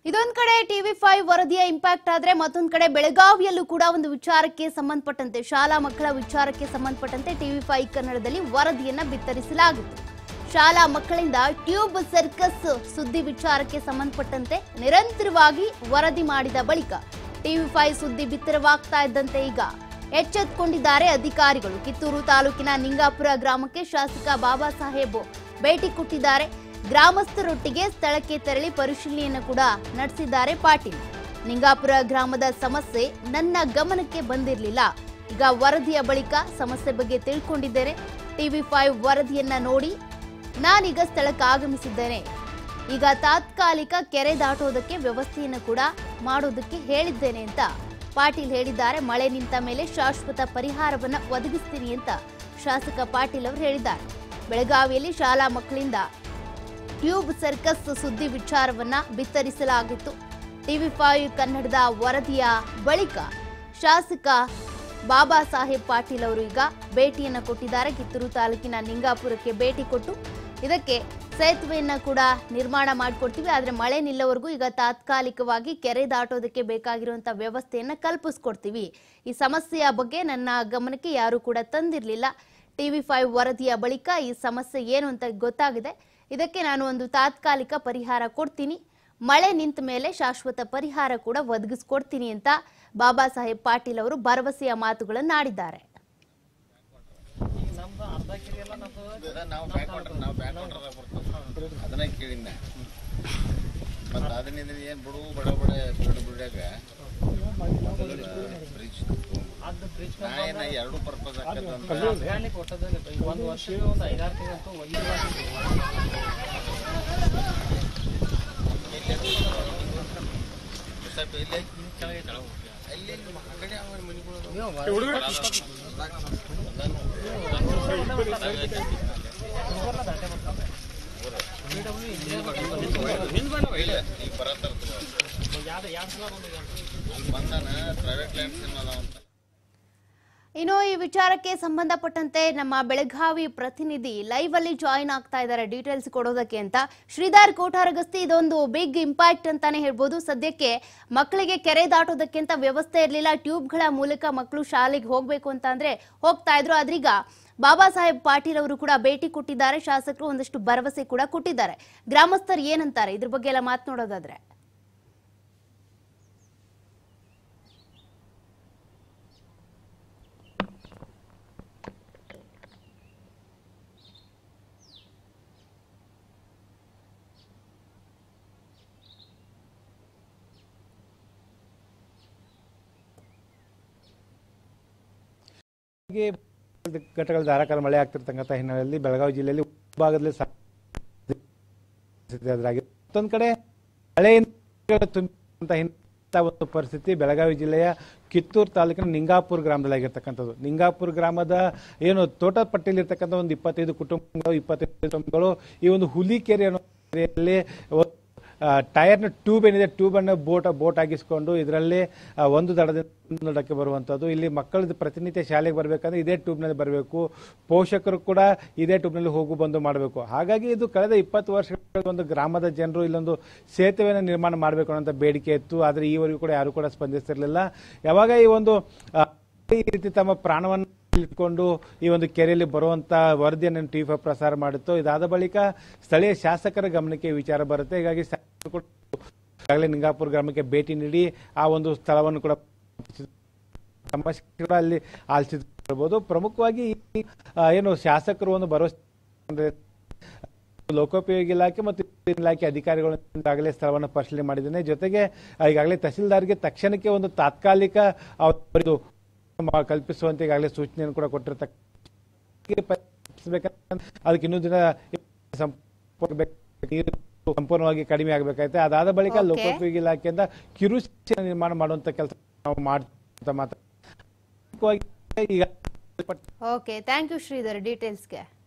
ಇದೊಂದ್ ಕಡೆ TV five ವರದಿಯ ಇಂಪ್ಯಾಕ್ಟ್ ಆದ್ರೆ ಮತ್ತೊಂದ್ ಕಡೆ ಬೆಳಗಾವಿಯಲ್ಲೂ ಕೂಡ ಒಂದು ವಿಚಾರಕ್ಕೆ ಸಂಬಂಧಪಟ್ಟಂತೆ ಶಾಲಾ ಮಕ್ಕಳ ವಿಚಾರಕ್ಕೆ ಸಂಬಂಧಪಟ್ಟಂತೆ ಟಿವಿ ಫೈವ್ ಕನ್ನಡದಲ್ಲಿ ವರದಿಯನ್ನ ಬಿತ್ತರಿಸಲಾಗಿತ್ತು ಶಾಲಾ ಮಕ್ಕಳಿಂದ ಟ್ಯೂಬ್ ಸರ್ಕಸ್ ಸುದ್ದಿ ವಿಚಾರಕ್ಕೆ ಸಂಬಂಧಪಟ್ಟಂತೆ ನಿರಂತರವಾಗಿ ವರದಿ ಮಾಡಿದ ಬಳಿಕ ಟಿವಿ ಫೈವ್ ಸುದ್ದಿ ಬಿತ್ತರವಾಗ್ತಾ ಇದ್ದಂತೆ ಈಗ ಎಚ್ಚೆತ್ತುಕೊಂಡಿದ್ದಾರೆ ಅಧಿಕಾರಿಗಳು ಕಿತ್ತೂರು ತಾಲೂಕಿನ ನಿಂಗಾಪುರ ಗ್ರಾಮಕ್ಕೆ ಶಾಸಕ ಬಾಬಾ ಸಾಹೇಬ್ ಭೇಟಿ ಕೊಟ್ಟಿದ್ದಾರೆ ಗ್ರಾಮಸ್ಥರೊಟ್ಟಿಗೆ ಸ್ಥಳಕ್ಕೆ ತೆರಳಿ ಪರಿಶೀಲನೆಯನ್ನು ಕೂಡ ನಡೆಸಿದ್ದಾರೆ ಪಾಟೀಲ್ ನಿಂಗಾಪುರ ಗ್ರಾಮದ ಸಮಸ್ಯೆ ನನ್ನ ಗಮನಕ್ಕೆ ಬಂದಿರಲಿಲ್ಲ ಈಗ ವರದಿಯ ಬಳಿಕ ಸಮಸ್ಯೆ ಬಗ್ಗೆ ತಿಳ್ಕೊಂಡಿದ್ದೇನೆ ಟಿವಿ ಫೈವ್ ವರದಿಯನ್ನ ನೋಡಿ ನಾನೀಗ ಸ್ಥಳಕ್ಕೆ ಆಗಮಿಸಿದ್ದೇನೆ ಈಗ ತಾತ್ಕಾಲಿಕ ಕೆರೆ ದಾಟೋದಕ್ಕೆ ವ್ಯವಸ್ಥೆಯನ್ನು ಕೂಡ ಮಾಡೋದಕ್ಕೆ ಹೇಳಿದ್ದೇನೆ ಅಂತ ಪಾಟೀಲ್ ಹೇಳಿದ್ದಾರೆ ಮಳೆ ನಿಂತ ಮೇಲೆ ಶಾಶ್ವತ ಪರಿಹಾರವನ್ನ ಒದಗಿಸ್ತೀನಿ ಅಂತ ಶಾಸಕ ಪಾಟೀಲ್ ಅವರು ಹೇಳಿದ್ದಾರೆ ಬೆಳಗಾವಿಯಲ್ಲಿ ಶಾಲಾ ಮಕ್ಕಳಿಂದ ಟ್ಯೂಬ್ ಸರ್ಕಸ್ ಸುದ್ದಿ ವಿಚಾರವನ್ನ ಬಿತ್ತರಿಸಲಾಗಿತ್ತು ಟಿವಿ ಫೈವ್ ಕನ್ನಡದ ವರದಿಯ ಬಳಿಕ ಶಾಸಕ ಬಾಬಾ ಸಾಹೇಬ್ ಪಾಟೀಲ್ ಅವರು ಈಗ ಭೇಟಿಯನ್ನ ಕೊಟ್ಟಿದ್ದಾರೆ ಕಿತ್ತೂರು ತಾಲೂಕಿನ ನಿಂಗಾಪುರಕ್ಕೆ ಭೇಟಿ ಕೊಟ್ಟು ಇದಕ್ಕೆ ಸೇತುವೆಯನ್ನ ಕೂಡ ನಿರ್ಮಾಣ ಮಾಡಿಕೊಡ್ತೀವಿ ಆದ್ರೆ ಮಳೆ ನಿಲ್ಲವರೆಗೂ ಈಗ ತಾತ್ಕಾಲಿಕವಾಗಿ ಕೆರೆ ದಾಟೋದಕ್ಕೆ ಬೇಕಾಗಿರುವಂತ ವ್ಯವಸ್ಥೆಯನ್ನ ಕಲ್ಪಿಸ್ಕೊಡ್ತೀವಿ ಈ ಸಮಸ್ಯೆಯ ಬಗ್ಗೆ ನನ್ನ ಗಮನಕ್ಕೆ ಯಾರು ಕೂಡ ತಂದಿರಲಿಲ್ಲ ಟಿವಿ ಫೈವ್ ವರದಿಯ ಬಳಿಕ ಈ ಸಮಸ್ಯೆ ಏನು ಅಂತ ಗೊತ್ತಾಗಿದೆ ಇದಕ್ಕೆ ನಾನು ಒಂದು ತಾತ್ಕಾಲಿಕ ಪರಿಹಾರ ಕೊಡ್ತೀನಿ ಮಳೆ ನಿಂತ ಮೇಲೆ ಶಾಶ್ವತ ಪರಿಹಾರ ಕೂಡ ಒದಗಿಸ್ಕೊಡ್ತೀನಿ ಅಂತ ಬಾಬಾ ಸಾಹೇಬ್ ಪಾಟೀಲ್ ಅವರು ಭರವಸೆಯ ಮಾತುಗಳನ್ನು ಆಡಿದ್ದಾರೆ ಅದ ನಾವು ಬ್ಯಾಕ್ ವಾಟರ್ ನಾವು ಬ್ಯಾಕ್ ವಾಟರ್ದಾಗ ಬರ್ತದೆ ಅದನ್ನ ಕೇಳಿನ ಮತ್ತು ಅದರಿಂದ ಏನು ಬಿಡು ಬಡ ಬಡ ಬಿಡು ಬಿಡಾಗ ಬ್ರಿಡ್ಜ್ ನಾ ಏನ ಎರಡು ಪರ್ಪಸ್ ಆಗ್ತದೆ ಅಂತ ಒಂದು ವರ್ಷ ಒಂದು ಐದಾರು ತಿಂಗಳಂತೂ ಸ್ವಲ್ಪ ಇಲ್ಲೇ ಅಲ್ಲಿ ಆ ಕಡೆ ಅವನ ಮನೆಗಳು ಇಲ್ಲ ಈಗ ಬರತ್ತಾರ ಅಲ್ಲಿ ಬಂದಾನ ಪ್ರೈವೇಟ್ ಲ್ಯಾಂಡ್ಸ್ ಏನದಾವ ಅಂತ ಇನ್ನು ಈ ವಿಚಾರಕ್ಕೆ ಸಂಬಂಧಪಟ್ಟಂತೆ ನಮ್ಮ ಬೆಳಗಾವಿ ಪ್ರತಿನಿಧಿ ಲೈವ್ ಅಲ್ಲಿ ಜಾಯಿನ್ ಆಗ್ತಾ ಇದ್ದಾರೆ ಡೀಟೇಲ್ಸ್ ಕೊಡೋದಕ್ಕೆ ಅಂತ ಶ್ರೀಧರ್ ಕೋಟಾರಗಸ್ತಿ ಇದೊಂದು ಬಿಗ್ ಇಂಪ್ಯಾಕ್ಟ್ ಅಂತಾನೆ ಹೇಳ್ಬೋದು ಸದ್ಯಕ್ಕೆ ಮಕ್ಕಳಿಗೆ ಕೆರೆ ದಾಟೋದಕ್ಕೆ ಅಂತ ವ್ಯವಸ್ಥೆ ಇರಲಿಲ್ಲ ಟ್ಯೂಬ್ಗಳ ಮೂಲಕ ಮಕ್ಕಳು ಶಾಲೆಗೆ ಹೋಗ್ಬೇಕು ಅಂತ ಅಂದ್ರೆ ಹೋಗ್ತಾ ಇದ್ರು ಆದ್ರೀಗ ಬಾಬಾ ಸಾಹೇಬ್ ಪಾಟೀಲ್ ಅವರು ಕೂಡ ಭೇಟಿ ಕೊಟ್ಟಿದ್ದಾರೆ ಶಾಸಕರು ಒಂದಷ್ಟು ಭರವಸೆ ಕೂಡ ಕೊಟ್ಟಿದ್ದಾರೆ ಗ್ರಾಮಸ್ಥರು ಏನಂತಾರೆ ಇದ್ರ ಬಗ್ಗೆ ಎಲ್ಲ ಮಾತನಾಡೋದಾದ್ರೆ ಹೀಗೆ ಘಟ್ಟಗಳ ಧಾರಾಕಾರ ಮಳೆ ಆಗ್ತಿರ್ತಕ್ಕಂಥ ಹಿನ್ನೆಲೆಯಲ್ಲಿ ಬೆಳಗಾವಿ ಜಿಲ್ಲೆಯಲ್ಲಿ ಭಾಗದಲ್ಲಿ ಅದರಾಗಿ ಮತ್ತೊಂದು ಕಡೆ ಮಳೆಯಿಂದ ತುಂಬಿದಂಥ ಇಂಥ ಒಂದು ಪರಿಸ್ಥಿತಿ ಬೆಳಗಾವಿ ಜಿಲ್ಲೆಯ ಕಿತ್ತೂರು ತಾಲೂಕಿನ ನಿಂಗಾಪುರ ಗ್ರಾಮದಲ್ಲಿ ಆಗಿರ್ತಕ್ಕಂಥದ್ದು ನಿಂಗಾಪುರ ಗ್ರಾಮದ ಏನು ತೋಟದ ಪಟ್ಟಿಯಲ್ಲಿರ್ತಕ್ಕಂಥ ಒಂದು ಇಪ್ಪತ್ತೈದು ಕುಟುಂಬಗಳು ಇಪ್ಪತ್ತೈದು ಕುಟುಂಬಗಳು ಈ ಒಂದು ಹುಲಿಕೆರೆ ಅನ್ನೋ ಕೆರೆಯಲ್ಲಿ ಒಂದು ಆ, ಟೈರ್ನ ಟ್ಯೂಬ್ ಏನಿದೆ ಟ್ಯೂಬನ್ನು ಬೋಟ್ ಬೋಟ್ ಆಗಿಸ್ಕೊಂಡು ಇದರಲ್ಲಿ ಆ, ಒಂದು ದಡದಿಂದ ಒಂದು ದಡಕ್ಕೆ ಬರುವಂಥದ್ದು ಇಲ್ಲಿ ಮಕ್ಕಳದ್ದು ಪ್ರತಿನಿತ್ಯ ಶಾಲೆಗೆ ಬರಬೇಕಂದ್ರೆ ಇದೇ ಟ್ಯೂಬ್ನಲ್ಲಿ ಬರಬೇಕು ಪೋಷಕರು ಕೂಡ ಇದೇ ಟ್ಯೂಬ್ನಲ್ಲಿ ಹೋಗು ಬಂದು ಮಾಡಬೇಕು ಹಾಗಾಗಿ ಇದು ಕಳೆದ ಇಪ್ಪತ್ತು ವರ್ಷಗಳ ಒಂದು ಗ್ರಾಮದ ಜನರು ಇಲ್ಲೊಂದು ಸೇತುವೆಯನ್ನು ನಿರ್ಮಾಣ ಮಾಡಬೇಕು ಅನ್ನೋಂಥ ಬೇಡಿಕೆ ಇತ್ತು ಆದರೆ ಈವರೆಗೂ ಕೂಡ ಯಾರು ಕೂಡ ಸ್ಪಂದಿಸ್ತಿರ್ಲಿಲ್ಲ ಯಾವಾಗ ಈ ಒಂದು ಆ, ಈ ರೀತಿ ತಮ್ಮ ಪ್ರಾಣವನ್ನು ಇಟ್ಕೊಂಡು ಈ ಒಂದು ಕೆರೆಯಲ್ಲಿ ಬರುವಂತ ವರದಿಯನ್ನು ಟಿ ಫೈವ್ ಪ್ರಸಾರ ಮಾಡುತ್ತೋ ಇದಾದ ಬಳಿಕ ಸ್ಥಳೀಯ ಶಾಸಕರ ಗಮನಕ್ಕೆ ಈ ವಿಚಾರ ಬರುತ್ತೆ ಹೀಗಾಗಿ ಶಾಸಕರು ಕೂಡ ಈಗಾಗಲೇ ನಿಂಗಾಪುರ ಗ್ರಾಮಕ್ಕೆ ಭೇಟಿ ನೀಡಿ ಆ ಒಂದು ಸ್ಥಳವನ್ನು ಕೂಡ ಸಮಸ್ಯೆ ಕೂಡ ಅಲ್ಲಿ ಆಲಿಸಿರ್ಬೋದು ಪ್ರಮುಖವಾಗಿ ಈ, ಆ, ಏನು ಶಾಸಕರು ಒಂದು ಭರವಸೆ ಅಂದ್ರೆ ಲೋಕೋಪಯೋಗಿ ಇಲಾಖೆ ಮತ್ತು ಇಲಾಖೆ ಅಧಿಕಾರಿಗಳು ಈಗಾಗಲೇ ಸ್ಥಳವನ್ನು ಪರಿಶೀಲನೆ ಮಾಡಿದ್ದೇನೆ ಜೊತೆಗೆ ಆ, ಈಗಾಗಲೇ ತಹಸೀಲ್ದಾರ್ಗೆ ತಕ್ಷಣಕ್ಕೆ ಒಂದು ತಾತ್ಕಾಲಿಕ ಅವರಿದು ಮಾ- ಕಲ್ಪಿಸುವಂತೆ ಈಗಾಗಲೇ ಸೂಚನೆಯನ್ನು ಕೂಡ ಕೊಟ್ಟಿರ್ತಕ್ಕ ಅದಕ್ಕೆ ಇನ್ನೂ ದಿನ ಸಂಪರ್ಕ ಬೇಕು. ನೀರು ಸಂಪೂರ್ಣವಾಗಿ ಕಡಿಮೆ ಆಗಬೇಕಾಗುತ್ತೆ ಅದಾದ ಬಳಿಕ Okay. ಲೋಕೋಪಯೋಗಿ ಇಲಾಖೆಯಿಂದ ಕಿರುಚಿನ ನಿರ್ಮಾಣ ಮಾಡುವಂತ ಕೆಲಸ ನಾವು ಮಾಡ್ತಾ ಮಾತ್ರ ಈಗ ಓಕೆ ಥ್ಯಾಂಕ್ ಯು ಶ್ರೀಧರ್ ಡೀಟೇಲ್ಸ್ಗೆ